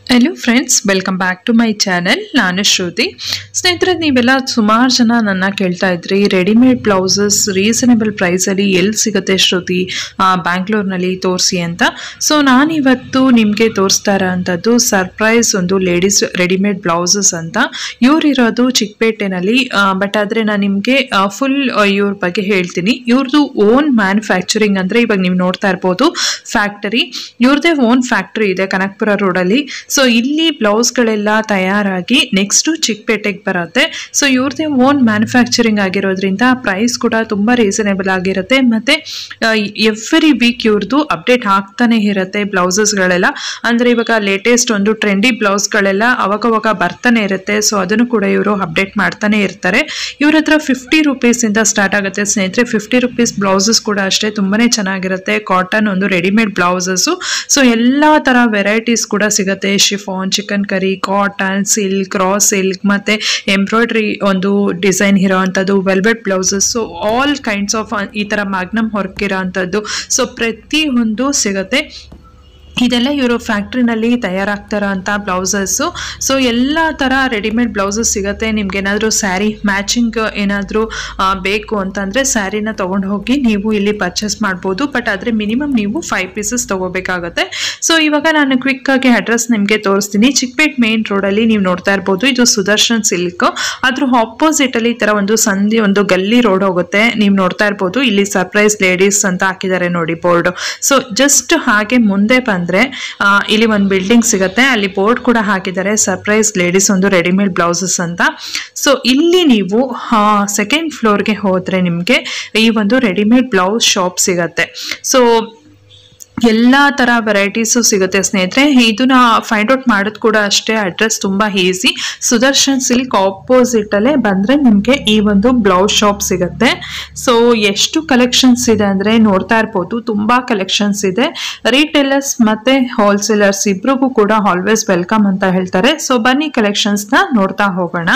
Hello friends welcome back to my channel ನಾನು ಶ್ರುತಿ ಸ್ನೇಹಿತರೆ ನೀವೆಲ್ಲ ಸುಮಾರು ಜನ ನನ್ನ ಕೇಳ್ತಾ ಇದ್ರಿ ರೆಡಿಮೇಡ್ ಬ್ಲೌಸಸ್ ರೀಸನೇಬಲ್ ಪ್ರೈಸಲ್ಲಿ ಎಲ್ಲಿ ಸಿಗುತ್ತೆ ಶ್ರುತಿ ಆ, ಬ್ಯಾಂಗ್ಳೂರ್ನಲ್ಲಿ ತೋರಿಸಿ ಅಂತ ಸೊ ನಾನಿವತ್ತು ನಿಮಗೆ ತೋರಿಸ್ತಾ ಇರೋಂಥದ್ದು ಸರ್ಪ್ರೈಸ್ ಒಂದು ಲೇಡೀಸ್ ರೆಡಿಮೇಡ್ ಬ್ಲೌಸಸ್ ಅಂತ ಇವರಿರೋದು ಚಿಕ್ಕಪೇಟೆನಲ್ಲಿ ಬಟ್ ಆದರೆ ನಾನು ನಿಮಗೆ ಫುಲ್ ಇವ್ರ ಬಗ್ಗೆ ಹೇಳ್ತೀನಿ ಇವ್ರದ್ದು ಓನ್ ಮ್ಯಾನುಫ್ಯಾಕ್ಚರಿಂಗ್ ಅಂದರೆ ಇವಾಗ ನೀವು ನೋಡ್ತಾ ಇರ್ಬೋದು ಫ್ಯಾಕ್ಟರಿ ಇವ್ರದೇ ಓನ್ ಫ್ಯಾಕ್ಟರಿ ಇದೆ ಕನಕಪುರ ರೋಡಲ್ಲಿ ಸೊ ಇಲ್ಲಿ ಬ್ಲೌಸ್ಗಳೆಲ್ಲ ತಯಾರಾಗಿ ನೆಕ್ಸ್ಟು ಚಿಕ್ಕಪೇಟೆಗೆ ಬರುತ್ತೆ ಸೊ ಇವ್ರದೇ ಓನ್ ಮ್ಯಾನುಫ್ಯಾಕ್ಚರಿಂಗ್ ಆಗಿರೋದ್ರಿಂದ ಪ್ರೈಸ್ ಕೂಡ ತುಂಬ ರೀಸನೇಬಲ್ ಆಗಿರುತ್ತೆ ಮತ್ತು ಎವ್ರಿ ವೀಕ್ ಇವ್ರದ್ದು ಅಪ್ಡೇಟ್ ಆಗ್ತಾನೆ ಇರುತ್ತೆ ಬ್ಲೌಸಸ್ಗಳೆಲ್ಲ ಅಂದರೆ ಇವಾಗ ಲೇಟೆಸ್ಟ್ ಒಂದು ಟ್ರೆಂಡಿ ಬ್ಲೌಸ್ಗಳೆಲ್ಲ ಅವಾಗವಾಗ ಬರ್ತಾನೆ ಇರುತ್ತೆ ಸೊ ಅದನ್ನು ಕೂಡ ಇವರು ಅಪ್ಡೇಟ್ ಮಾಡ್ತಾನೆ ಇರ್ತಾರೆ ಇವ್ರ ಹತ್ರ ಫಿಫ್ಟಿ ರುಪೀಸಿಂದ ಸ್ಟಾರ್ಟ್ ಆಗುತ್ತೆ ಸ್ನೇಹಿತರೆ ಫಿಫ್ಟಿ ರುಪೀಸ್ ಬ್ಲೌಸಸ್ ಕೂಡ ಅಷ್ಟೇ ತುಂಬಾನೇ ಚೆನ್ನಾಗಿರುತ್ತೆ ಕಾಟನ್ ಒಂದು ರೆಡಿಮೇಡ್ ಬ್ಲೌಸಸ್ಸು ಸೊ ಎಲ್ಲ ಥರ ವೆರೈಟೀಸ್ ಕೂಡ ಸಿಗುತ್ತೆ chiffon chikankari cotton silk raw silk ಮತ್ತು ಎಂಬ್ರಾಯ್ಡ್ರಿ ಒಂದು ಡಿಸೈನ್ ಇರೋ ಅಂಥದ್ದು velvet blouses so all kinds of ಈ ಥರ ಮ್ಯಾಗ್ನಮ್ ವರ್ಕ್ ಇರೋ ಅಂಥದ್ದು ಸೊ ಪ್ರತಿಯೊಂದು ಸಿಗುತ್ತೆ ಇದೆಲ್ಲ ಇವರು ಫ್ಯಾಕ್ಟ್ರಿನಲ್ಲಿ ತಯಾರಾಗ್ತಾರೋ ಅಂಥ ಬ್ಲೌಸಸ್ಸು ಸೊ ಎಲ್ಲ ಥರ ರೆಡಿಮೇಡ್ ಬ್ಲೌಸಸ್ ಸಿಗುತ್ತೆ ನಿಮ್ಗೆ ಏನಾದರೂ ಸ್ಯಾರಿ ಮ್ಯಾಚಿಂಗ್ ಏನಾದರೂ ಬೇಕು ಅಂತಂದರೆ ಸ್ಯಾರಿನ ತೊಗೊಂಡು ಹೋಗಿ ನೀವು ಇಲ್ಲಿ ಪರ್ಚೇಸ್ ಮಾಡ್ಬೋದು ಬಟ್ ಆದರೆ ಮಿನಿಮಮ್ ನೀವು ಫೈವ್ ಪೀಸಸ್ ತೊಗೋಬೇಕಾಗುತ್ತೆ ಸೊ ಇವಾಗ ನಾನು ಕ್ವಿಕ್ಕಾಗಿ ಅಡ್ರೆಸ್ ನಿಮಗೆ ತೋರಿಸ್ತೀನಿ ಚಿಕ್ಕಪೇಟ್ ಮೇನ್ ರೋಡಲ್ಲಿ ನೀವು ನೋಡ್ತಾ ಇರ್ಬೋದು ಇದು ಸುದರ್ಶನ್ ಸಿಲ್ಕ್ ಅದ್ರ ಆಪೋಸಿಟಲ್ಲಿ ಈ ಥರ ಒಂದು ಸಂಧಿ ಒಂದು ಗಲ್ಲಿ ರೋಡ್ ಹೋಗುತ್ತೆ ನೀವು ನೋಡ್ತಾ ಇರ್ಬೋದು ಇಲ್ಲಿ ಸರ್ಪ್ರೈಸ್ ಲೇಡೀಸ್ ಅಂತ ಹಾಕಿದ್ದಾರೆ ನೋಡಿ ಬೋರ್ಡ್ ಸೊ ಜಸ್ಟ್ ಹಾಗೆ ಮುಂದೆ ಬಂದರೆ ಇಲ್ಲಿ ಒಂದು ಬಿಲ್ಡಿಂಗ್ ಸಿಗುತ್ತೆ ಅಲ್ಲಿ ಬೋರ್ಡ್ ಕೂಡ ಹಾಕಿದ್ದಾರೆ ಸರ್ಪ್ರೈಸ್ ಲೇಡೀಸ್ ಒಂದು ರೆಡಿಮೇಡ್ ಬ್ಲೌಸಸ್ ಅಂತ ಸೊ ಇಲ್ಲಿ ನೀವು ಸೆಕೆಂಡ್ ಫ್ಲೋರ್ಗೆ ಹೋದರೆ ನಿಮಗೆ ಈ ಒಂದು ರೆಡಿಮೇಡ್ ಬ್ಲೌಸ್ ಶಾಪ್ ಸಿಗತ್ತೆ ಸೊ ಎಲ್ಲ ಥರ ವೆರೈಟೀಸು ಸಿಗುತ್ತೆ ಸ್ನೇಹಿತರೆ ಇದನ್ನ ಫೈಂಡ್ ಔಟ್ ಮಾಡೋದು ಕೂಡ ಅಷ್ಟೇ ಅಡ್ರೆಸ್ ತುಂಬ ಈಸಿ ಸುದರ್ಶನ್ ಸಿಲ್ಕ್ ಆಪೋಸಿಟಲ್ಲೇ ಬಂದರೆ ನಿಮಗೆ ಈ ಒಂದು ಬ್ಲೌಸ್ ಶಾಪ್ ಸಿಗುತ್ತೆ ಸೊ ಎಷ್ಟು ಕಲೆಕ್ಷನ್ಸ್ ಇದೆ ಅಂದರೆ ನೋಡ್ತಾ ಇರ್ಬೋದು ತುಂಬ ಕಲೆಕ್ಷನ್ಸ್ ಇದೆ ರೀಟೇಲರ್ಸ್ ಮತ್ತು ಹೋಲ್ಸೇಲರ್ಸ್ ಇಬ್ರಿಗೂ ಕೂಡ ಆಲ್ವೇಸ್ ವೆಲ್ಕಮ್ ಅಂತ ಹೇಳ್ತಾರೆ ಸೊ ಬನ್ನಿ ಕಲೆಕ್ಷನ್ಸ್ನ ನೋಡ್ತಾ ಹೋಗೋಣ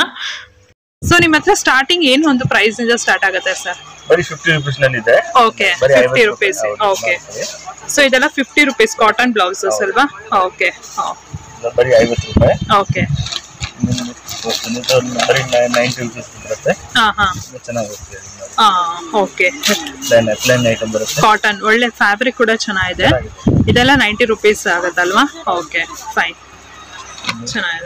ಸೊ ನಿಮ್ಮ ಹತ್ರ ಸ್ಟಾರ್ಟಿಂಗ್ ಏನು ಒಂದು ಪ್ರೈಸ್ ಇಂದ ಸ್ಟಾರ್ಟ್ ಆಗುತ್ತೆ ಸರ್ ಬರೀ ಫಿಫ್ಟಿ ರುಪೀಸ್ ನಲ್ಲಿ ಇದೆ ಓಕೆ ಬರೀ ಫಿಫ್ಟಿ 50 ರುಪೀಸ್ ಹೌದು, ಓಕೆ ಮಾಡ್ತಾರೆ. ಸೊ ಇದೆಲ್ಲ ಫಿಫ್ಟಿ ರುಪೀಸ್ ಕಾಟನ್ ಬ್ಲೌಸಸ್ ಅಲ್ವಾ ಓಕೆ ಇದು ಬರೀ ಐವತ್ತು ರೂಪಾಯಿ ಓಕೆ ಇನ್ನೊಂದು ತೋರಿಸ್ತೀನಿ. ಇದು ಬರೀ ನೈಂಟಿ ರುಪೀಸ್ ಬರುತ್ತೆ ಹಾ ಹಾ ಇದು ಚೆನ್ನಾಗಿ ಹೋಗ್ತದೆ ಓಕೆ ಪ್ಲೇನ್ ಪ್ಲೇನ್ ಐಟಮ್ ಬರುತ್ತೆ ಕಾಟನ್ ಒಳ್ಳೆ ಫ್ಯಾಬ್ರಿಕ್ ಕೂಡ ಚೆನ್ನಾಗಿದೆ ಚೆನ್ನಾಗಿದೆ. ಇದೆಲ್ಲ ನೈಂಟಿ ರುಪೀಸ್ ಆಗುತ್ತಲ್ವಾ ಓಕೆ ಫೈನ್ ಚೆನ್ನಾಗಿದೆ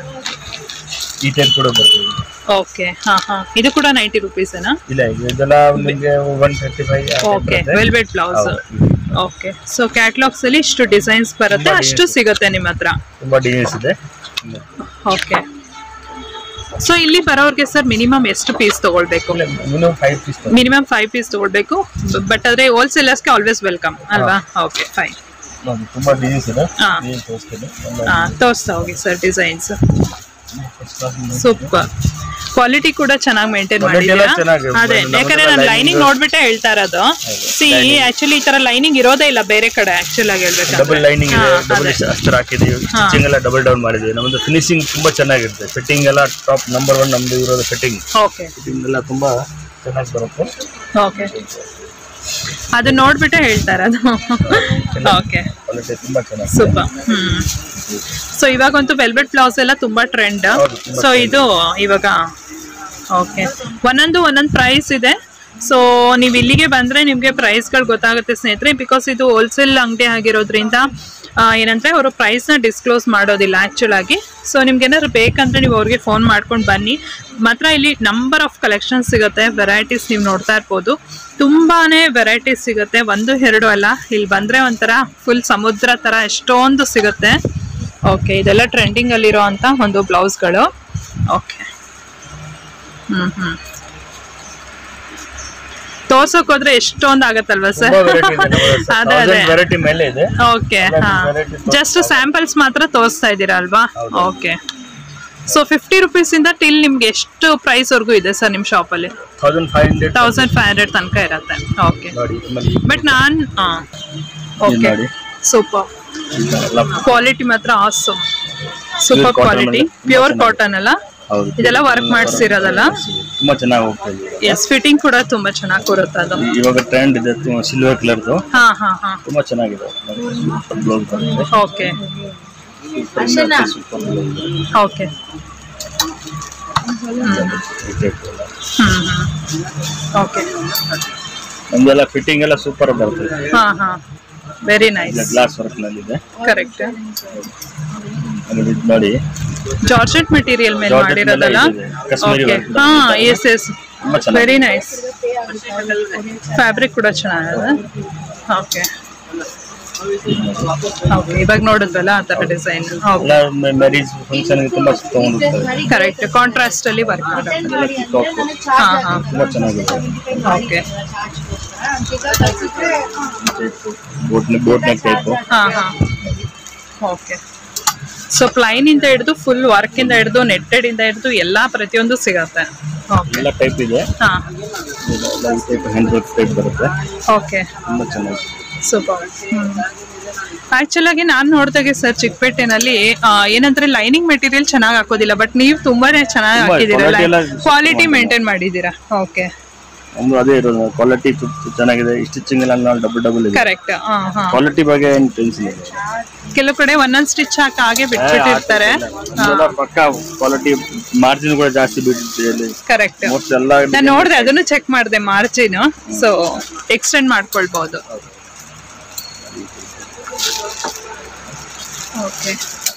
ಈ ಟೈಪ್ ಕೂಡ ಬರ್ತದೆ ಓಕೆ ಹಾ ಹಾ ಇದು ಕೂಡ ನೈಂಟಿ ರುಪೀಸೇನಾ ಇಲ್ಲ ಇದು ಇದೆಲ್ಲ ನಿಮಗೆ one thirty five okay velvet blouse okay so catalogues ಅಲ್ಲಿ ಇಷ್ಟು ಡಿಸೈನ್ಸ್ ಬರುತ್ತೆ ತುಂಬಾ ಅಷ್ಟು ಸಿಗುತ್ತೆ ನಿಮ್ಮ ಹತ್ರ ತುಂಬಾ ಡಿಸೈನ್ಸ್ ಇದೆ ಓಕೆ ಸೊ ಇಲ್ಲಿ ಬರೋರ್ಗೆ ಸರ್ ಮಿನಿಮಮ್ ಎಷ್ಟು ಪೀಸ್ ತಗೊಳ್ಬೇಕು minimum five piece minimum five piece ತಗೊಳ್ಬೇಕು ಬಟ್ ಆದ್ರೆ ಹೋಲ್ಸೇಲರ್ಸ್ಗೆ ಆಲ್ವೇಸ್ ವೆಲ್ಕಮ್ ಅಲ್ವಾ ಓಕೆ ಫೈನ್ ನೋಡಿ ತುಂಬಾ ಡಿಸೈನ್ಸ್ ಇದೆ ಹಾ. ಡಿಸೈನ್ ತೋರಿಸ್ತೀನಿ ಹಾ ತೋರಿಸ್ತಾ ಹೋಗಿ ಸರ್ ಡಿಸೈನ್ಸ್ ಸೂಪರ್ ಕ್ವಾಲಿಟಿ ಕೂಡ ಚೆನ್ನಾಗಿ ಮೇಂಟೈನ್ Quality ಎಲ್ಲ ಮಾಡಿದ್ದೀರಾ ಚೆನ್ನಾಗಿ ಅದೇ ನಮ್ದು ಯಾಕಂದ್ರೆ ನಾನು lining- ಲೈನಿಂಗ್ ನೋಡ್ಬಿಟ್ಟೆ ಹೇಳ್ತಾ ಇರೋದು ಸಿ ಆಕ್ಚುಲಿ ಈ ತರ ಲೈನಿಂಗ್ ಇರೋದೇ ಇಲ್ಲ ಬೇರೆ ಕಡೆ ಆಕ್ಚುಲ್ ಆಗಿ ಡಬಲ್ ಹೇಳ್ಬೇಕಂದ್ರೆ ಲೈನಿಂಗ್ ಇದೆ ಹಾ, ಡಬಲ್ ಅದೇ. ಅಷ್ಟರ್ ಹಾಕಿದೀವಿ ಸ್ಟಿಚಿಂಗ್ ಎಲ್ಲ ಡಬಲ್ ಡೌನ್ ಮಾಡಿದೀವಿ ನಮ್ದು ಫಿನಿಶಿಂಗ್ ತುಂಬಾ ಚೆನ್ನಾಗಿರುತ್ತೆ ಫಿಟ್ಟಿಂಗ್ ಎಲ್ಲ ಟಾಪ್ ನಂಬರ್ ಒನ್ ನಮ್ದು ಇರೋದು ಫಿಟ್ಟಿಂಗ್ ಓಕೆ ಫಿಟ್ಟಿಂಗ್ ಎಲ್ಲ ತುಂಬಾ ಚೆನ್ನಾಗಿ ಬರುತ್ತೆ ಓಕೆ ಅದು ನೋಡ್ಬಿಟ್ಟೆ ಹೇಳ್ತಾ ಇರೋದು ಓಕೆ ಕ್ವಾಲಿಟಿ ತುಂಬಾ ಚೆನ್ನಾಗಿ ಸೂಪರ್ ಹ್ಮ್ ಸೊ ಇವಾಗಂತೂ ವೆಲ್ವೆಟ್ ಬ್ಲೌಸ್ ಎಲ್ಲ ತುಂಬಾ ಟ್ರೆಂಡ್ ಹೌದು, ತುಂಬಾ ಸೊ ಇದು ಇವಾಗ ಓಕೆ ಒಂದೊಂದು ಒಂದೊಂದು ಪ್ರೈಸ್ ಇದೆ ಸೊ ನೀವು ಇಲ್ಲಿಗೆ ಬಂದ್ರೆ ನಿಮಗೆ ಪ್ರೈಸ್ಗಳು ಗೊತ್ತಾಗುತ್ತೆ ಸ್ನೇಹಿತರೆ ಬಿಕಾಸ್ ಇದು ಹೋಲ್ಸೇಲ್ ಅಂಗಡಿ ಆಗಿರೋದ್ರಿಂದ ಆ, ಏನಂದ್ರೆ ಅವರು ಪ್ರೈಸ್ನ ಡಿಸ್ಕ್ಲೋಸ್ ಮಾಡೋದಿಲ್ಲ ಆ್ಯಕ್ಚುಲ್ ಆಗಿ ಸೊ ನಿಮ್ಗೆ ಏನಾದ್ರು ಬೇಕಂದ್ರೆ ನೀವು ಅವ್ರಿಗೆ ಫೋನ್ ಮಾಡ್ಕೊಂಡು ಬನ್ನಿ ಮಾತ್ರ ಇಲ್ಲಿ ನಂಬರ್ ಆಫ್ ಕಲೆಕ್ಷನ್ಸ್ ಸಿಗುತ್ತೆ ವೆರೈಟೀಸ್ ನೀವು ನೋಡ್ತಾ ಇರ್ಬೋದು ತುಂಬಾನೇ ವೆರೈಟೀಸ್ ಸಿಗುತ್ತೆ ಒಂದು ಎರಡು ಅಲ್ಲ ಇಲ್ಲಿ ಬಂದ್ರೆ ಒಂಥರ ಫುಲ್ ಸಮುದ್ರ ಥರ ಎಷ್ಟೊಂದು ಸಿಗುತ್ತೆ ಓಕೆ ಇದೆಲ್ಲ ಟ್ರೆಂಡಿಂಗ್ ಅಲ್ಲಿರೋ ಅಂತ ಒಂದು ಬ್ಲೌಸ್ಗಳು ಓಕೆ ಹ್ಮ್ ಹ್ಮ್ ತೋರ್ಸಕ್ ಹೋದ್ರೆ ಎಷ್ಟೊಂದು ಆಗತ್ತಲ್ವಾ ಸರ್ ತುಂಬಾ ವೆರೈಟಿ ಇದೆ ಅದೇ ಅದೇ ವೆರೈಟಿ ಮೇಲೆ ಇದೆ ಓಕೆ ಹಾ variety ಜಸ್ಟ್ ಸ್ಯಾಂಪಲ್ಸ್ ಮಾತ್ರ ತೋರಿಸ್ತಾ ಇದ್ದೀರಾ ಅಲ್ವಾ ಓಕೆ ಸೊ ಫಿಫ್ಟಿ ರುಪೀಸ್ ಇಂದ ಟಿಲ್ ನಿಮ್ಗೆ ಎಷ್ಟು ಪ್ರೈಸ್ ವರ್ಗೂ ಇದೆ ಸರ್ ನಿಮ್ಮ ಶಾಪಲ್ಲಿ thousand five hundred thousand five hundred ತನಕ ಇರುತ್ತೆ ಓಕೆ ನೋಡಿ ಆಮೇಲೆ ಬಟ್ ನಾನ್ ಓಕೆ ನೋಡಿ. ಸೂಪರ್ ಎಲ್ಲ ಕ್ವಾಲಿಟಿ ಮಾತ್ರ ಆಸಮ್ ಸೂಪರ್ cotton ಕ್ವಾಲಿಟಿ ಅಲ್ಲಿ ತುಂಬಾ ಪ್ಯೂರ್ ಚೆನ್ನಾಗಿದೆ. ಕಾಟನ್ ಅಲ್ಲ ಹೌದು ಇದೆಲ್ಲ ವರ್ಕ್ ಮಾಡಿಸಿರೋದಲ್ಲ ತುಂಬಾ ಚೆನ್ನಾಗಿ ಹೋಗ್ತಾ ಇದೆ ಎಸ್ ಫಿಟ್ಟಿಂಗ್ ಕೂಡ ತುಂಬಾ ಚೆನ್ನಾಗಿ ಕೊಡುತ್ತೆ ಅದು ಇವಾಗ ಟ್ರೆಂಡ್ ಇದೆ ಸಿಲ್ವರ್ ಕಲರ್ದು ಹಾ ಹಾ ಹಾ ತುಂಬಾ ಚೆನ್ನಾಗಿದೆ ಬ್ಲೌಸ್ ಬರುತ್ತೆ okay super okay hmm hmm okay ನಮ್ದೆಲ್ಲ ಫಿಟ್ಟಿಂಗ್ ಎಲ್ಲ ಸೂಪರ್ ಬರ್ತದೆ ಹಾ ಹಾ ವೆರಿ ನೈಸ್ ಗ್ಲಾಸ್ ವರ್ಕ್ ನಲ್ಲಿ ಇದೆ ಕರೆಕ್ಟ್ ಆಮೇಲೆ ಇದು ನೋಡಿ ಜಾರ್ಜೆಟ್ ಮೆಟೀರಿಯಲ್ ಮೇಲೆ Georgette ಮೇಲೆ ಮಾಡಿರೋದಲ್ಲ ಇದೆ. ಕಾಶ್ಮೀರಿ ಓಕೆ work ಹಾ ಎಸ್ ಎಸ್ ತುಂಬಾ ಚೆನ್ನಾಗಿ ವೆರಿ ನೈಸ್ ಫ್ಯಾಬ್ರಿಕ್ ಕೂಡ ಚೆನ್ನಾಗಿದೆ ಓಕೆ ಓಕೆ ಇವಾಗ ನೋಡಿದ್ವಲ್ಲ ಆ ಥರ ಡಿಸೈನ್ ಓಕೆ ಎಲ್ಲ ಮ್ಯಾರೇಜ್ ಫಂಕ್ಷನ್ ತುಂಬಾ ತಗೊಂಡಿರ್ತಾರೆ ಕರೆಕ್ಟ್ ಕಾಂಟ್ರಾಸ್ಟ್ ಅಲ್ಲಿ ವರ್ಕ್ ಹಾ ಹಾ ತುಂಬಾ ಚೆನ್ನಾಗಿದೆ okay boat boat neck type ಹಾ ಹಾ ಓಕೆ ಸೊ ಪ್ಲೈನ್ ಇಂದ ಹಿಡಿದು ಫುಲ್ ವರ್ಕ್ ಇಂದ ಹಿಡಿದು ನೆಟ್ಟೆಡ್ ಇಂದ ಹಿಡಿದು ಎಲ್ಲಾ ಪ್ರತಿಯೊಂದು ಸಿಗತ್ತೆ ಓಕೆ ಎಲ್ಲ ಟೈಪ್ ಇದೆ ಹಾ ಎಲ್ಲ ಈ ಟೈಪ್ ಹ್ಯಾಂಡ್ ವರ್ಕ್ ಟೈಪ್ ಬರುತ್ತೆ ಓಕೆ ತುಂಬಾ ಚೆನ್ನಾಗಿದೆ ಸೂಪರ್ ಆಕ್ಚುಲ್ ಆಗಿ ನಾನು ನೋಡಿದಾಗೆ ಸರ್ ಚಿಕ್ಕಪೇಟೆನಲ್ಲಿ ಆ, ಏನಂದ್ರೆ ಲೈನಿಂಗ್ ಮೆಟೀರಿಯಲ್ ಚೆನ್ನಾಗಿ ಹಾಕೋದಿಲ್ಲ ಬಟ್ ನೀವು ತುಂಬಾನೇ ಚೆನ್ನಾಗಿ ತುಂಬಾ ಹಾಕಿದ್ದೀರಾ quality ಎಲ್ಲ ಕ್ವಾಲಿಟಿ ಮೇಂಟೈನ್ ಮಾಡಿದ್ದೀರಾ ಓಕೆ ಒಂದು ಅದೇ ಇರೋದು ಕ್ವಾಲಿಟಿ ಚೆನ್ನಾಗಿದೆ ಸ್ಟಿಚಿಂಗ್ ಎಲ್ಲ ಡಬಲ್ ಡಬಲ್ ಇದೆ ಕರೆಕ್ಟ್ ಹಾ ಹಾ ಕ್ವಾಲಿಟಿ ಬಗ್ಗೆ ಏನು ಟೆನ್ಷನ್ ಇಲ್ಲ ಕೆಲವು ಕಡೆ ಒಂದೊಂದ್ ಸ್ಟಿಚ್ ಹಾಕಿ ಹಾಗೆ ಬಿಟ್ಬಿಟ್ಟಿರ್ತಾರೆ ಇದೆಲ್ಲ ಪಕ್ಕ ಕ್ವಾಲಿಟಿ ಮಾರ್ಜಿನ್ ಕೂಡ ಜಾಸ್ತಿ ಬಿಟ್ಟಿದೆ ಕರೆಕ್ಟ್ ಮೋಸ್ಟ್ ಎಲ್ಲ ನಾನು ನೋಡಿದೆ ಅದನ್ನು ಚೆಕ್ ಮಾಡಿದೆ ಮಾರ್ಜಿನ್ ಸೊ ಎಕ್ಸ್ಟೆಂಡ್ ಮಾಡ್ಕೊಳ್ಬಹುದು ಓಕೆ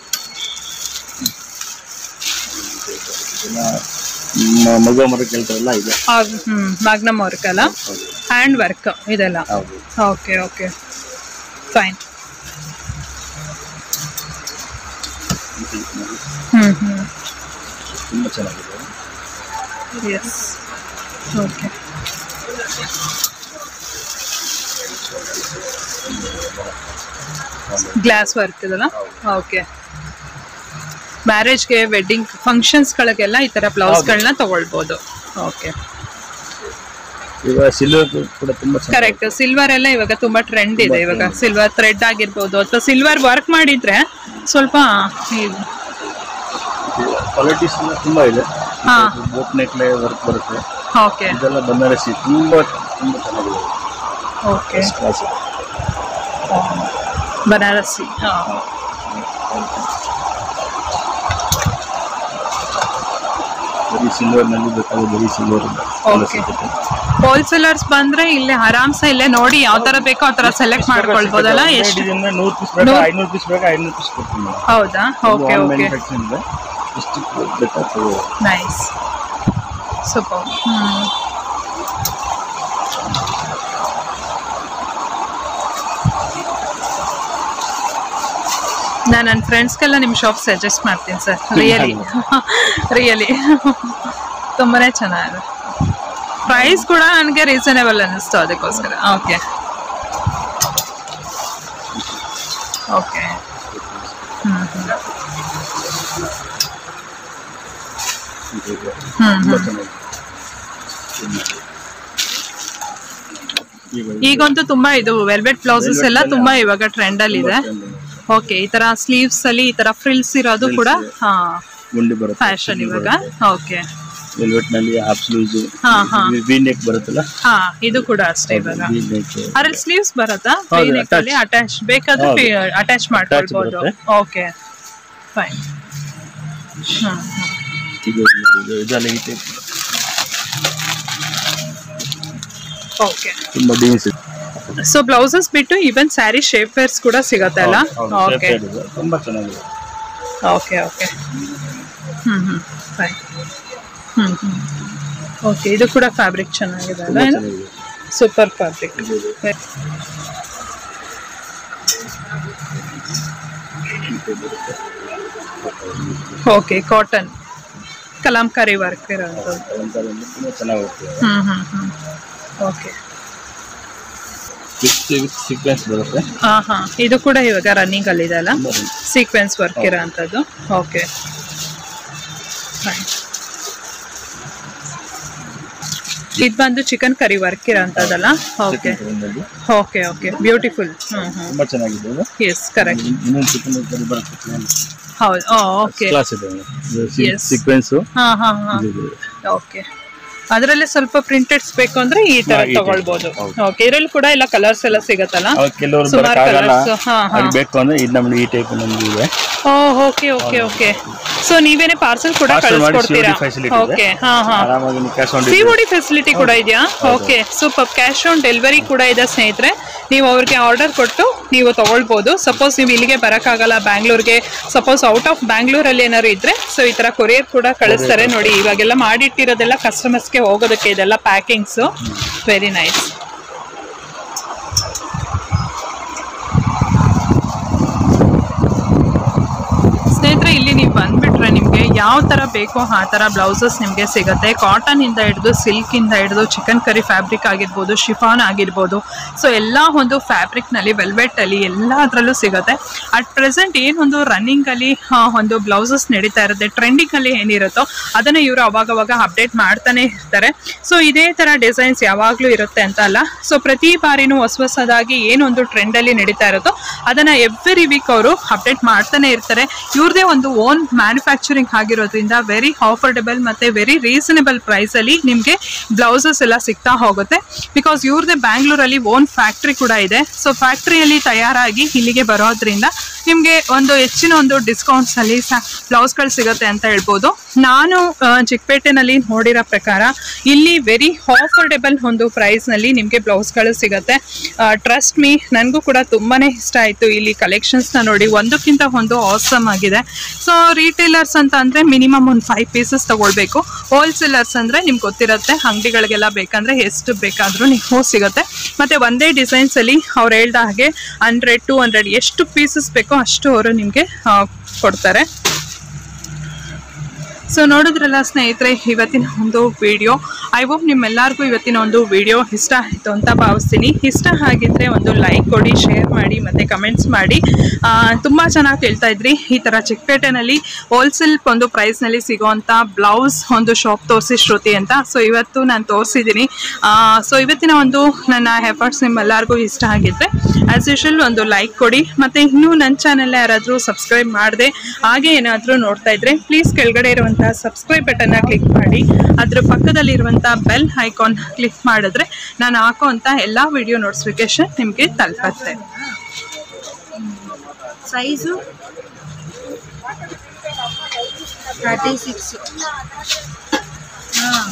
ಮ- ಮಗುವ ಮರ ಕೇಳ್ತಾರಲ್ಲ ಇದೆ ಹ್ಮ್ ಮ್ಯಾಗ್ನಮ್ ವರ್ಕ್ ಅಲ್ಲ ಹ್ಯಾಂಡ್ ವರ್ಕ್ ಇದೆಲ್ಲ ಹೌದು okay okay fine hmm hmm ತುಂಬಾ ಚೆನ್ನಾಗಿದೆ ಎಸ್ ಓಕೆ ಗ್ಲಾಸ್ ವರ್ಕ್ ಇದಲ್ಲ ಓಕೆ ಮ್ಯಾರೇಜ್ಗೆ ವೆಡ್ಡಿಂಗ್ ಫಂಕ್ಷನ್ಸ್ಗಳಿಗೆಲ್ಲ ಈ ಥರ ಬ್ಲೌಸ್ಗಳನ್ನ ತಗೊಳ್ಬೋದು ಓಕೆ ಇವಾಗ ಸಿಲ್ವರ್ ಕೂಡ ತುಂಬಾ ಚೆನ್ನಾಗಿದೆ ಕರೆಕ್ಟ್ ಸಿಲ್ವರ್ ಎಲ್ಲ ಇವಾಗ ತುಂಬಾ ಟ್ರೆಂಡ್ ಇದೆ ಇವಾಗ ಸಿಲ್ವರ್ ಥ್ರೆಡ್ ಆಗಿರ್ಬೋದು ಅಥವಾ ಸಿಲ್ವರ್ ವರ್ಕ್ ಮಾಡಿದ್ರೆ ಸ್ವಲ್ಪ ಇದು ಕ್ವಾಲಿಟೀಸ್ ತುಂಬಾ ಇದೆ ಹಾ ಬೋಟ್ ನೆಕ್ಲೆ ವರ್ಕ್ ಬರುತ್ತೆ ಓಕೆ ಇದೆಲ್ಲ ಬನಾರಸಿ ತುಂಬಾ ತುಂಬಾ ಚೆನ್ನಾಗಿದೆ ಓಕೆ ಕ್ಲಾಸ್ ಬನಾರಸಿ ಹಾಂ ಬರೀ ಸಿಲ್ವರ್ ನಲ್ಲಿ ಬೇಕಾದ್ರೆ ಬರೀ ಸಿಲ್ವರ್ Okay. ಹೋಲ್ಸೇಲರ್ಸ್ ಬಂದ್ರೆ ಇಲ್ಲೇ ಆರಾಮ್ಸೆ ಇಲ್ಲೇ ನೋಡಿ ಯಾವ ತರ ಬೇಕೋ ಆ ತರ ಸೆಲೆಕ್ಟ್ ಮಾಡ್ಕೊಳ್ಬೋದಲ್ಲ ಎಷ್ಟು ನೂರು ಪೀಸ್ ಬೇಕಾ ಐನೂರು ಪೀಸ್ ಬೇಕಾ ಐನೂರು ಪೀಸ್ ಕೊಡ್ತೀನಿ ಮೇಡಮ್ ಹೌದಾ ಓಕೆ ಓಕೆ ಮ್ಯಾನುಫ್ಯಾಕ್ಚರಿಂಗ್ ಇದೆ ಎಷ್ಟು ಬೇಕಾ ತಗೋ ನೈಸ್ ಸೂಪರ್ ಹ್ಮ್ ನಾನು ನನ್ನ ಫ್ರೆಂಡ್ಸ್ಗೆಲ್ಲ ನಿಮ್ಮ ಶಾಪ್ ಸಜೆಸ್ಟ್ ಮಾಡ್ತೀನಿ ಸರ್ ರಿಯಲಿ ರಿಯಲಿ ತುಂಬಾನೇ ಚೆನ್ನಾಗಿದೆ ಪ್ರೈಸ್ ಕೂಡ ನನಗೆ ರೀಸನೇಬಲ್ ಅನ್ನಿಸ್ತು ಅದಕ್ಕೋಸ್ಕರ ಓಕೆ ಓಕೆ ಹ್ಞೂ ಹ್ಞೂ ಹ್ಞೂ ಹ್ಞೂ ಈಗಂತೂ ತುಂಬಾ ಇದು ವೆಲ್ವೆಟ್ ಬ್ಲೌಸಸ್ ಎಲ್ಲ ತುಂಬಾ ಇವಾಗ ಟ್ರೆಂಡ್ ಅಲ್ಲಿ ಇದೆ ಓಕೆ ಈ ತರ ಸ್ಲೀವ್ಸ್ ಅಲ್ಲಿ ಈ ತರ ಫ್ರಿಲ್ಸ್ ಇರೋದು ಕೂಡ ಹಾ ಗುಂಡಿ ಬರುತ್ತೆ ಫ್ಯಾಷನ್ ಇವಾಗ ಓಕೆ ವೆಲ್ವೆಟ್ ನಲ್ಲಿ ಹಾಫ್ ಸ್ಲೀವ್ಸ್ ಹಾ ಹಾ ವಿ ನೆಕ್ ಬರುತ್ತಲ್ಲ ಹಾ ಇದು ಕೂಡ ಅಷ್ಟೇ ಇವಾಗ ವಿ ನೆಕ್ ಅದ್ರಲ್ಲಿ ಸ್ಲೀವ್ಸ್ ಬರುತ್ತಾ ಹೌದು, V-neck ಅಲ್ಲಿ ಅಟ್ಯಾಚ್ ಬೇಕಾದ್ರೆ ಹೌದು. ಅಟ್ಯಾಚ್ ಮಾಡ್ಕೊಳ್ಬಹುದು ಬರುತ್ತೆ. ಓಕೆ ಫೈನ್ ಹ್ಮ್ ಇದು ಇದು ಇದೆಲ್ಲ ಈ type ಓಕೆ ತುಂಬಾ ಡೀನ್ಸ್ ಇದೆ ಸೊ ಬ್ಲೌಸಸ್ ಬಿಟ್ಟು ಈವನ್ ಸ್ಯಾರಿ ಶೇಪ್ ವೇರ್ಸ್ ಕೂಡ ಸಿಗತ್ತೆ ಅಲ್ಲ ಹೌದು, ಓಕೆ shape ಇದೆ. ತುಂಬಾ ಚೆನ್ನಾಗಿದೆ okay okay hmm hmm fine hmm hmm okay ಇದು ಕೂಡ ಫ್ಯಾಬ್ರಿಕ್ ಚೆನ್ನಾಗಿದೆ ಅಲ್ಲ ತುಂಬಾ ಚೆನ್ನಾಗಿದೆ super fabric okay cotton Kalamkari work ಇರೋಂಥದ್ದು ಅಲಂಕಾರ ಅಂದ್ರೆ ತುಂಬಾ ಚೆನ್ನಾಗಿ ಹೋಗ್ತದೆ hmm hmm hmm okay with with sequence ಬರುತ್ತೆ ಹಾ ಹಾ ಇದು ಕೂಡ ಇವಾಗ ರನ್ನಿಂಗ್ ಅಲ್ಲಿ ಇದೆ ಅಲ್ಲ ತುಂಬಾ ಚೆನ್ನಾಗಿದೆ. ಸೀಕ್ವೆನ್ಸ್ ವರ್ಕ್ ಇರೋಂಥದ್ದು ಓಕೆ ಫೈನ್ ಇದು ಬಂದು ಚಿಕನ್ ಕರಿ ವರ್ಕ್ ಇರೋಂಥದ್ದಲ್ಲ ಓಕೆ Chicken ನಲ್ಲಿ ಓಕೆ ಓಕೆ ಬ್ಯೂಟಿಫುಲ್ ಹ್ಞೂ ಹ್ಞೂ ತುಂಬಾ ಚೆನ್ನಾಗಿದೆ ಇದು ಎಸ್ ಕರೆಕ್ಟ್ ಇನ್ನೊಂದು ಚಿಕನ್ ಕರಿ ಬರುತ್ತೆ ಹೌದು ಓಕೆ ಕ್ಲಾಸ್ ಇದೆ Yes. ಸೀಕ್ವೆನ್ಸ್ ಹಾಂ ಹಾಂ ಹಾಂ ಓಕೆ ಅದರಲ್ಲೇ ಸ್ವಲ್ಪ ಪ್ರಿಂಟೆಡ್ಸ್ ಬೇಕು ಅಂದ್ರೆ ಈ ತರ ಹಾ, ಈ type. ತಗೊಳ್ಬಹುದು ಹೌದು. ಓಕೆ ಇದರಲ್ಲಿ ಕೂಡ ಎಲ್ಲ ಕಲರ್ಸ್ ಎಲ್ಲ ಸಿಗತ್ತಲ್ಲ ಅವಾಗ ಕೆಲವರು ಸುಮಾರು ಬರಕ್ಕಾಗಲ್ಲ colours, ಹಾ, ಹಾ. ಅದು ಬೇಕು ಅಂದ್ರೆ ಇದು ನಮ್ದು ಈ ಟೈಪ್ ನಮ್ದು ಇದೆ ಓಕೆ ಓಕೆ ಓಕೆ ಸೊ ನೀವೇನೆ ಪಾರ್ಸಲ್ ಕೂಡ Parcel ಮಾಡಿ ಕಳಿಸ್ಕೊಡ್ತೀರಾ COD facility ಇದೆ. ಓಕೆ ಹಾ ಹಾ ಆರಾಮಾಗಿ ನೀವು cash on C D facility ಕೂಡ ಇದೆಯಾ okay super cash on delivery ಕೂಡ ಇದೆ ಸ್ನೇಹಿತರೆ ನೀವು ಅವ್ರಿಗೆ ಆರ್ಡರ್ ಕೊಟ್ಟು ನೀವು ತಗೊಳ್ಬೋದು ಸಪೋಸ್ ನೀವು ಇಲ್ಲಿಗೆ ಬರೋಕ್ಕಾಗಲ್ಲ ಬ್ಯಾಂಗ್ಳೂರ್ಗೆ ಸಪೋಸ್ ಔಟ್ ಆಫ್ ಬ್ಯಾಂಗ್ಳೂರಲ್ಲಿ ಏನಾದ್ರು ಇದ್ರೆ ಸೊ ಈ ತರ ಕೊರಿಯರ್ ಕೂಡ ಕಳಿಸ್ತಾರೆ ನೋಡಿ ಇವಾಗೆಲ್ಲ ಮಾಡಿಟ್ಟಿರೋದೆಲ್ಲ ಕಸ್ಟಮರ್ಸ್ಗೆ ಹೋಗೋದಕ್ಕೆ ಇದೆಲ್ಲ ಪ್ಯಾಕಿಂಗ್ಸು ವೆರಿ ನೈಸ್ ಸ್ನೇಹಿತರೆ ಇಲ್ಲಿ ನೀವು ಬಂದ್ಬಿಟ್ರೆ ನಿಮಗೆ ಯಾವ ಥರ ಬೇಕೋ ಆ ಥರ ಬ್ಲೌಸಸ್ ನಿಮಗೆ ಸಿಗುತ್ತೆ ಕಾಟನ್ ಇಂದ ಹಿಡಿದು ಸಿಲ್ಕ್ ಇಂದ ಹಿಡಿದು ಚಿಕನ್ ಕರಿ ಫ್ಯಾಬ್ರಿಕ್ ಆಗಿರ್ಬೋದು ಶಿಫಾನ್ ಆಗಿರ್ಬೋದು ಸೊ ಎಲ್ಲ ಒಂದು ಫ್ಯಾಬ್ರಿಕ್ ನಲ್ಲಿ ವೆಲ್ವೆಟ್ ಅಲ್ಲಿ ಎಲ್ಲದರಲ್ಲೂ ಸಿಗುತ್ತೆ ಅಟ್ ಪ್ರೆಸೆಂಟ್ ಏನೊಂದು ರನ್ನಿಂಗ್ ಅಲ್ಲಿ ಆ, ಒಂದು ಬ್ಲೌಸಸ್ ನಡೀತಾ ಇರುತ್ತೆ ಟ್ರೆಂಡಿಂಗ್ ಅಲ್ಲಿ ಏನಿರುತ್ತೋ ಅದನ್ನ ಇವರು ಅವಾಗವಾಗ ಅಪ್ಡೇಟ್ ಮಾಡ್ತಾನೆ ಇರ್ತಾರೆ ಸೊ ಇದೇ ತರ ಡಿಸೈನ್ಸ್ ಯಾವಾಗ್ಲೂ ಇರುತ್ತೆ ಅಂತ ಅಲ್ಲ ಸೊ ಪ್ರತಿ ಬಾರಿನೂ ಹೊಸ ಹೊಸದಾಗಿ ಏನೊಂದು ಟ್ರೆಂಡ್ ಅಲ್ಲಿ ನಡೀತಾ ಇರುತ್ತೋ ಅದನ್ನ ಎವ್ರಿ ವೀಕ್ ಅವರು ಅಪ್ಡೇಟ್ ಮಾಡ್ತಾನೆ ಇರ್ತಾರೆ ಇವ್ರದೇ ಒಂದು ಓನ್ ಮ್ಯಾನುಫ್ಯಾಕ್ಚರಿಂಗ್ ಆಗಿರೋದ್ರಿಂದ ವೆರಿ ಆಫರ್ಡೆಬಲ್ ಮತ್ತೆ ವೆರಿ ರೀಸನೇಬಲ್ ಪ್ರೈಸ್ ಅಲ್ಲಿ ನಿಮಗೆ ಬ್ಲೌಸಸ್ ಎಲ್ಲ ಸಿಗ್ತಾ ಹೋಗುತ್ತೆ ಬಿಕಾಸ್ ಇವ್ರದೇ ಬ್ಯಾಂಗ್ಳೂರಲ್ಲಿ ಓನ್ ಫ್ಯಾಕ್ಟ್ರಿ ಕೂಡ ಇದೆ ಸೊ ಫ್ಯಾಕ್ಟ್ರಿಯಲ್ಲಿ ತಯಾರಾಗಿ ಇಲ್ಲಿಗೆ ಬರೋದ್ರಿಂದ ನಿಮಗೆ ಒಂದು ಹೆಚ್ಚಿನ ಒಂದು ಡಿಸ್ಕೌಂಟ್ಸ್ ಅಲ್ಲಿ ಬ್ಲೌಸ್ಗಳು ಸಿಗುತ್ತೆ ಅಂತ ಹೇಳ್ಬೋದು ನಾನು ಆ, ಚಿಕ್ಕಪೇಟೆನಲ್ಲಿ ನೋಡಿರೋ ಪ್ರಕಾರ ಇಲ್ಲಿ ವೆರಿ ಆಫರ್ಡೆಬಲ್ ಒಂದು ಪ್ರೈಸ್ನಲ್ಲಿ ನಿಮಗೆ ಬ್ಲೌಸ್ಗಳು ಸಿಗುತ್ತೆ ಟ್ರಸ್ಟ್ ಮೀ ನನಗೂ ಕೂಡ ತುಂಬಾನೇ ಇಷ್ಟ ಆಯಿತು ಇಲ್ಲಿ ಕಲೆಕ್ಷನ್ಸ್ನ ನೋಡಿ ಒಂದಕ್ಕಿಂತ ಒಂದು ಆಸಮ್ ಆಗಿದೆ ಸೊ ರೀಟೇಲರ್ಸ್ ಅಂತ ಅಂದರೆ ಮಿನಿಮಮ್ ಒಂದು ಫೈವ್ ಪೀಸಸ್ ತಗೊಳ್ಬೇಕು ಹೋಲ್ಸೇಲರ್ಸ್ ಅಂದರೆ ನಿಮ್ಗೆ ಗೊತ್ತಿರುತ್ತೆ ಅಂಗಡಿಗಳಿಗೆಲ್ಲ ಬೇಕಂದ್ರೆ ಎಷ್ಟು ಬೇಕಾದರೂ ನೀವು ಸಿಗುತ್ತೆ ಮತ್ತು ಒಂದೇ ಡಿಸೈನ್ಸಲ್ಲಿ ಅವ್ರು ಹೇಳ್ದ ಹಾಗೆ ಹಂಡ್ರೆಡ್ ಟು ಹಂಡ್ರೆಡ್ ಎಷ್ಟು ಪೀಸಸ್ ಬೇಕೋ ಅಷ್ಟು ಅವರು ನಿಮಗೆ ಕೊಡ್ತಾರೆ ಸೊ ನೋಡಿದ್ರಲ್ಲ ಸ್ನೇಹಿತರೆ ಇವತ್ತಿನ ಒಂದು ವಿಡಿಯೋ ಐ ಹೋಪ್ ನಿಮ್ಮೆಲ್ಲರಿಗೂ ಇವತ್ತಿನ ಒಂದು ವಿಡಿಯೋ ಇಷ್ಟ ಆಯಿತು ಅಂತ ಭಾವಿಸ್ತೀನಿ ಇಷ್ಟ ಆಗಿದ್ರೆ ಒಂದು ಲೈಕ್ ಕೊಡಿ ಶೇರ್ ಮಾಡಿ ಮತ್ತು ಕಮೆಂಟ್ಸ್ ಮಾಡಿ ತುಂಬ ಚೆನ್ನಾಗಿ ಕೇಳ್ತಾ ಇದ್ರಿ ಈ ಥರ ಚಿಕ್ಕಪೇಟೆನಲ್ಲಿ ಹೋಲ್ಸೇಲ್ ಒಂದು ಪ್ರೈಸ್ನಲ್ಲಿ ಸಿಗೋವಂಥ ಬ್ಲೌಸ್ ಒಂದು ಶಾಪ್ ತೋರಿಸಿ ಶ್ರುತಿ ಅಂತ ಸೊ ಇವತ್ತು ನಾನು ತೋರಿಸಿದ್ದೀನಿ ಸೊ ಇವತ್ತಿನ ಒಂದು ನನ್ನ ಎಫರ್ಟ್ಸ್ ನಿಮ್ಮೆಲ್ಲರಿಗೂ ಇಷ್ಟ ಆಗಿದ್ರೆ ಆ್ಯಸ್ ಯೂಶುವಲ್ ಒಂದು ಲೈಕ್ ಕೊಡಿ ಮತ್ತು ಇನ್ನೂ ನನ್ನ ಚಾನೆಲ್ ಯಾರಾದರೂ ಸಬ್ಸ್ಕ್ರೈಬ್ ಮಾಡದೆ ಹಾಗೆ ಏನಾದರೂ ನೋಡ್ತಾ ಇದ್ರೆ ಪ್ಲೀಸ್ ಕೆಳಗಡೆ ಇರುವಂಥ ಸಬ್ಸ್ಕ್ರೈಬ್ ಬಟನ್ನ ಕ್ಲಿಕ್ ಮಾಡಿ ಅದ್ರ ಪಕ್ಕದಲ್ಲಿರುವಂಥ ಬೆಲ್ ಐಕಾನ್ ಕ್ಲಿಕ್ ಮಾಡಿದ್ರೆ ನಾನು ಹಾಕೋವಂಥ ಎಲ್ಲ ವಿಡಿಯೋ ನೋಟಿಫಿಕೇಶನ್ ನಿಮಗೆ ತಲುಪತ್ತೆ ಸೈಜು ತರ್ಟಿ ಸಿಕ್ಸ್ ಹಾಂ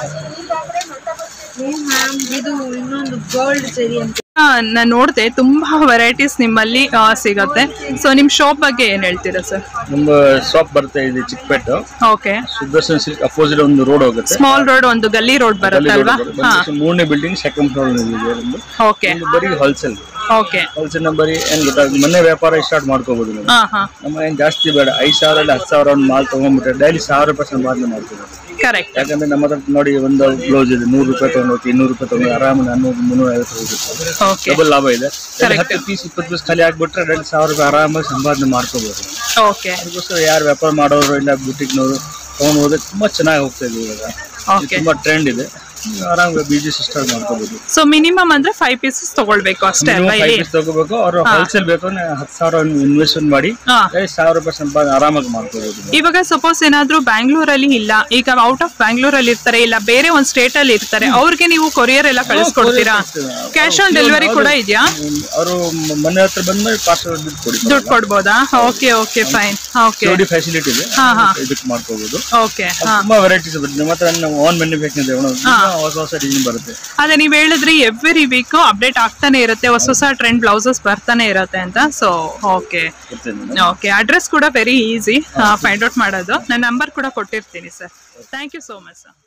ಮ್ಯಾಮ್ ಇದು ಇನ್ನೊಂದು ಗೋಲ್ಡ್ ಸರಿ ಅಂತ ನಾನು ನೋಡಿದೆ ತುಂಬ ವೆರೈಟೀಸ್ ನಿಮ್ಮಲ್ಲಿ ಆ, ಸಿಗತ್ತೆ ಸೊ ನಿಮ್ಮ ಶಾಪ್ ಬಗ್ಗೆ ಏನು ಹೇಳ್ತೀರಾ ಸರ್ ನಮ್ಮ ಶಾಪ್ ಬರುತ್ತೆ ಇದು Chickpet okay Sudarshan silk opposite ಒಂದು ರೋಡ್ ಹೋಗುತ್ತೆ ಸ್ಮಾಲ್ ರೋಡ್ ಒಂದು ಗಲ್ಲಿ ರೋಡ್ ಬರುತ್ತೆ ಅಲ್ಲಿ road ಅಲ್ವಾ ಬರುತ್ತೆ. ಹಾಂ ಬಂದು ಮೂರನೇ ಬಿಲ್ಡಿಂಗ್ ಸೆಕೆಂಡ್ ಫ್ಲೋರ್ ಇದೆ ಒಂದು ಓಕೆ ಒಂದು ಬರೀ ಹೋಲ್ಸೇಲ್ ಓಕೆ ಹೋಲ್ಸೇಲ್ ಬರೀ ಏನ್ ಗೊತ್ತಾ ಮನೆ ವ್ಯಾಪಾರ ಸ್ಟಾರ್ಟ್ ಮಾಡ್ಕೋಬಹುದು ನೀವು ಹಾಂ ಹಾಂ ನಮ್ಮ ಏನ್ ಜಾಸ್ತಿ ಬೇಡ ಐದ್ ಸಾವಿರ ಇಲ್ಲ ಹತ್ತು ಸಾವಿರ ಒಂದು ಮಾಲ್ ತಗೊಂಡ್ಬಿಟ್ರೆ ಡೈಲಿ ಸಾವಿರ ರೂಪಾಯಿ ಸಂಪಾದನೆ ಮಾಡ್ತೀವಿ ಕರೆಕ್ಟ್ ಯಾಕಂದ್ರೆ ನಮ್ಮ ಹತ್ರ ನೋಡಿ ಒಂದು ಬ್ಲೌಸ್ ಇದೆ ನೂರು ರೂಪಾಯಿ ತಗೊಂಡೋಗಿ ಇನ್ನೂರು ರೂಪಾಯಿ ತಗೊಂಡು ಆರಾಮ ನಾನ್ನೂರು ಮುನ್ನೂರ ಐವತ್ತು ಹೋಗುತ್ತೆ ಓಕೆ ಡಬಲ್ ಲಾಭ ಇದೆ Correct. ಹತ್ತು ಪೀಸ್ ಇಪ್ಪತ್ತು ಪೀಸ್ ಖಾಲಿ ಆಗ್ಬಿಟ್ರೆ ಡೈಲಿ ಸಾವಿರ ರೂಪಾಯಿ ಆರಾಮಾಗಿ ಸಂಪಾದನೆ ಮಾಡ್ಕೋಬಹುದು ಓಕೆ ಅದಕ್ಕೋಸ್ಕರ ಯಾರು ವ್ಯಾಪಾರ ಮಾಡೋರು ಇಲ್ಲ ಬುಟಿಕ್ನವರು ತಗೊಂಡು ಹೋದ್ರೆ ತುಂಬಾ ಚೆನ್ನಾಗಿ ಹೋಗ್ತಾ ಇದೆ ಇವಾಗ ಇದು ಓಕೆ ತುಂಬಾ ಟ್ರೆಂಡ್ ಇದೆ ಆರಾಮ ಬಿಸ್ನೆಸ್ ಸ್ಟಾರ್ಟ್ ಮಾಡ್ಕೋಬಹುದು ಸೊ ಮಿನಿಮಮ್ ಅಂದ್ರೆ ಫೈವ್ ಪೀಸಸ್ ತಗೊಳ್ಬೇಕು ಅಷ್ಟೇ ಅಲ್ವಾ ಫೈವ್ ಇಲ್ಲಿ ಪೀಸ್ ತಗೋಬೇಕು ಅವ್ರು ಹೋಲ್ಸೇಲ್ ಬೇಕು ಅಂದ್ರೆ ಹತ್ತು ಸಾವಿರ ಇನ್ವೆಸ್ಟ್ಮೆಂಟ್ ಮಾಡಿ ಹಾ ಡೈಲಿ ಸಾವಿರ ರೂಪಾಯಿ ಸಂಪಾದನೆ ಆರಾಮಾಗಿ ಮಾಡ್ಕೋಬಹುದು ಇವಾಗ ಸಪೋಸ್ ಏನಾದ್ರೂ ಬ್ಯಾಂಗ್ಳೂರಲ್ಲಿ ಇಲ್ಲ ಈಗ ಔಟ್ ಆಫ್ ಬ್ಯಾಂಗ್ಳೂರಲ್ಲಿ ಇರ್ತಾರೆ ಇಲ್ಲ ಬೇರೆ ಒಂದು ಸ್ಟೇಟ್ ಅಲ್ಲಿ ಇರ್ತಾರೆ ಅವ್ರಿಗೆ ನೀವು ಕೊರಿಯರ್ ಎಲ್ಲ ಕಳಿಸ್ಕೊಡ್ತೀರಾ ಕ್ಯಾಶ್ ಆನ್ ಡೆಲಿವರಿ ಕೂಡ ಇದೆಯಾ ಅವರು ಮನೆ ಹತ್ರ ಬಂದ್ಮೇಲೆ ಪಾರ್ಸಲ್ ದುಡ್ಡು ಕೊಡಿ ದುಡ್ಡು ಕೊಡ್ಬೋದಾ okay okay fine okay CD facility ಇದೆ ಹಾ, ಹಾ. ಇದಕ್ಕೆ ಮಾಡ್ಕೋಬಹುದು ಓಕೆ ಅದು ತುಂಬಾ ವೆರೈಟೀಸ್ ಬರುತ್ತೆ ನಮ್ಮ ಹತ್ರ ನಮ್ಮ ಓನ್ ಮ್ಯಾನುಫ್ಯಾಕ್ಚರಿಂಗ್ ಇದೆ ತುಂಬಾ ಹೊಸ ಹೊಸ ಡಿಸೈನ್ ಬರುತ್ತೆ ಅದೇ ನೀವು ಹೇಳಿದ್ರಿ ಎವ್ರಿ ವೀಕ್ ಅಪ್ಡೇಟ್ ಆಗ್ತಾನೆ ಇರುತ್ತೆ ಹೊಸ ಹೊಸ ಟ್ರೆಂಡ್ ಬ್ಲೌಸಸ್ ಬರ್ತಾನೆ ಇರುತ್ತೆ ಅಂತ ಸೊ ಓಕೆ ಗೊತ್ತಿಲ್ಲ ಓಕೆ ಅಡ್ರೆಸ್ ಕೂಡ ವೆರಿ ಈಸಿ ಫೈಂಡ್ ಔಟ್ ಮಾಡೋದು ನನ್ನ ನಂಬರ್ ಕೂಡ ಕೊಟ್ಟಿರ್ತೀನಿ sir thank you so much sir